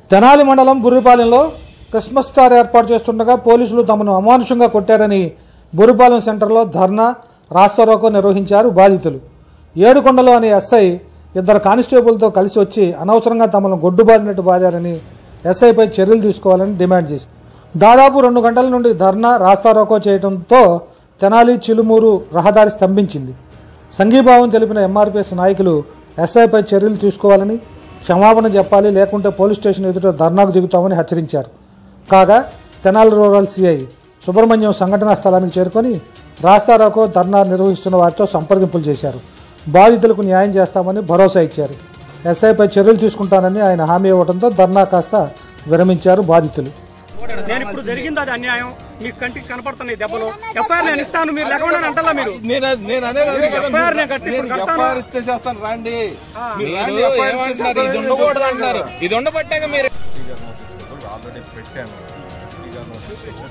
తెనాలి మండలం బుర్రిపాలెంలో Christmas star ఏర్పాటు చేస్తుండగా పోలీసులు తమను అమానుషంగా కొట్టారని బుర్రిపాలెం సెంటర్లో ధర్నా రాస్తారోకో నిర్వహించారు బాధితులు ఏడుకొండలో అనే ఎస్ఐ ఇద్దరు కానిస్టేబుల్తో కలిసి వచ్చి అనవసరంగా తమను గొడ్డు బాదినట్టు బాదారని ఎస్ఐపై చర్యలు తీసుకోవాలని డిమాండ్ చేశారు దాదాపు రెండు గంటల నుండి ధర్నా రాస్తారోకో చేయడంతో తెనాలి చిలుమూరు రహదారి స్తంభించింది సంఘీభావం తెలిపిన ఎంఆర్పిఎస్ నాయకులు ఎస్ఐపై చర్యలు తీసుకోవాలని క్షమాపణ చెప్పాలి లేకుంటే పోలీస్ స్టేషన్ ఎదుట ధర్నాకు దిగుతామని హెచ్చరించారు కాగా తెనాలి రూరల్ సిఐ సుబ్రహ్మణ్యం సంఘటనా స్థలానికి చేరుకొని రాస్తారోకో ధర్నా నిర్వహిస్తున్న వారితో సంప్రదింపులు చేశారు బాధితులకు న్యాయం చేస్తామని భరోసా ఇచ్చారు ఎస్ఐపై చర్యలు తీసుకుంటానని ఆయన హామీ ఇవ్వడంతో ధర్నా కాస్త విరమించారు బాధితులు నేను ఇప్పుడు జరిగింది అది అన్యాయం మీ కంటికి కనపడుతున్నాయి దెబ్బలు ఎఫ్ఐఆర్ నేను ఇస్తాను మీరు లేకుండా అంటలా మీరు నేను నేను అనేది అదే కదా FIR మీరు. నేను కట్టి ఇప్పుడు నేను కడతాను. FIR ఇచ్చేసేస్తాను రండి మీరు మీరు రండి, FIR ఏమంటున్నారు? ఇది ఇచ్చేసేస్తాను. ఉండకూడదు అంటున్నారు. ఇది ఉండబట్టాక మీరు ఆల్రెడీ పెట్టాను ఈగా నోటిఫికేషన్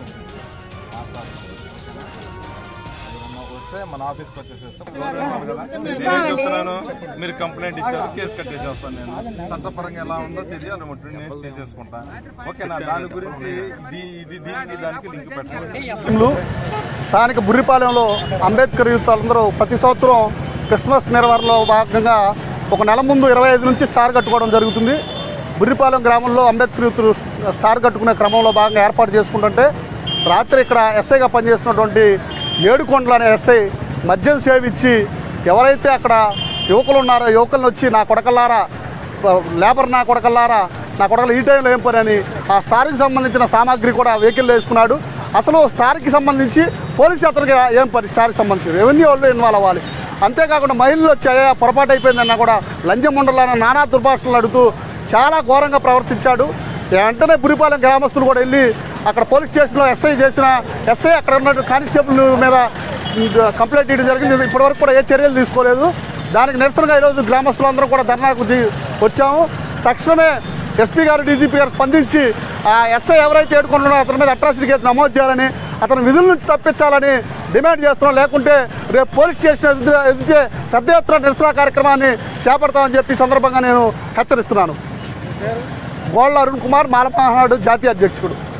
ఎవరన్నా వస్తే మన ఆఫీస్కి వచ్చేసేస్తాం గవర్నమెంట్ కదా నేను చెప్తున్నాను మీరు కంప్లైంట్ ఇచ్చారు కేసు కట్టేసేస్తాను నేను చట్టపరంగా ఎలా ఉందో తెలియాలి ముట్టు నేను తీసేసుకుంటా ఓకేనా దాని గురించి ఇది ఇది దీనికి దానికి లింక్ పెట్టండి లు స్థానిక బుర్రిపాలెంలో అంబేద్కర్ యూత్ అందరూ ప్రతి సంవత్సరం క్రిస్మస్ నిర్వహణలో భాగంగా ఒక నెల ముందు ఇరవై ఐదు నుంచి స్టార్ కట్టుకోవడం జరుగుతుంది బుర్రిపాలెం గ్రామంలో అంబేద్కర్ యూత్ స్టార్ కట్టుకునే క్రమంలో భాగంగా ఏర్పాటు చేసుకుంటుంటే రాత్రి ఇక్కడ ఎస్ఐగా పనిచేస్తున్నటువంటి ఏడుకొండల అనే ఎస్ఐ మద్యం సేవించి ఎవరైతే అక్కడ యువకులు ఉన్నారో యువకులను వచ్చి నా కొడకల్లారా లేబర్ నా కొడకల్లారా నా కొడకలు ఈ టైంలో ఏం పని అని ఆ స్టార్కి సంబంధించిన సామాగ్రి కూడా వెహికల్ వేసుకున్నాడు అసలు స్టార్కి సంబంధించి పోలీస్ అతనికి ఏం పని స్టార్కి సంబంధించి రెవెన్యూ వాళ్ళు ఇన్వాల్వ్ అవ్వాలి అంతేకాకుండా మహిళలు వచ్చి "అయ్యా, పొరపాటు అయిపోయిందన్నా కూడా లంచం ఉండలాన నానా దుర్భాషలు అడుగుతూ చాలా ఘోరంగా ప్రవర్తించాడు వెంటనే బురిపాలెం గ్రామస్తులు కూడా వెళ్ళి అక్కడ పోలీస్ స్టేషన్లో ఎస్ఐ చేసిన ఎస్ఐ అక్కడ ఉన్న కానిస్టేబుల్ మీద కంప్లైంట్ ఇవ్వడం జరిగింది ఇప్పటివరకు కూడా ఏ చర్యలు తీసుకోలేదు దానికి నిరసనగా ఈరోజు గ్రామస్తులందరూ కూడా ధర్నాకు ది- వచ్చాము తక్షణమే ఎస్పీ గారు డీజీపీ గారు స్పందించి ఆ ఎస్ఐ ఎవరైతే ఏడుకుంటున్నారో అతని మీద అట్రాసిటీ కేసు నమోదు చేయాలని అతను విధుల నుంచి తప్పించాలని డిమాండ్ చేస్తున్నాం లేకుంటే రేపు పోలీస్ స్టేషన్ ఎదుట ఎదుటే పెద్ద ఎత్తున నిరసన కార్యక్రమాన్ని చేపడతామని చెప్పి ఈ సందర్భంగా నేను హెచ్చరిస్తున్నాను గోళ్ళ అరుణ్ కుమార్ మాలమహానాడు జాతీయ అధ్యక్షుడు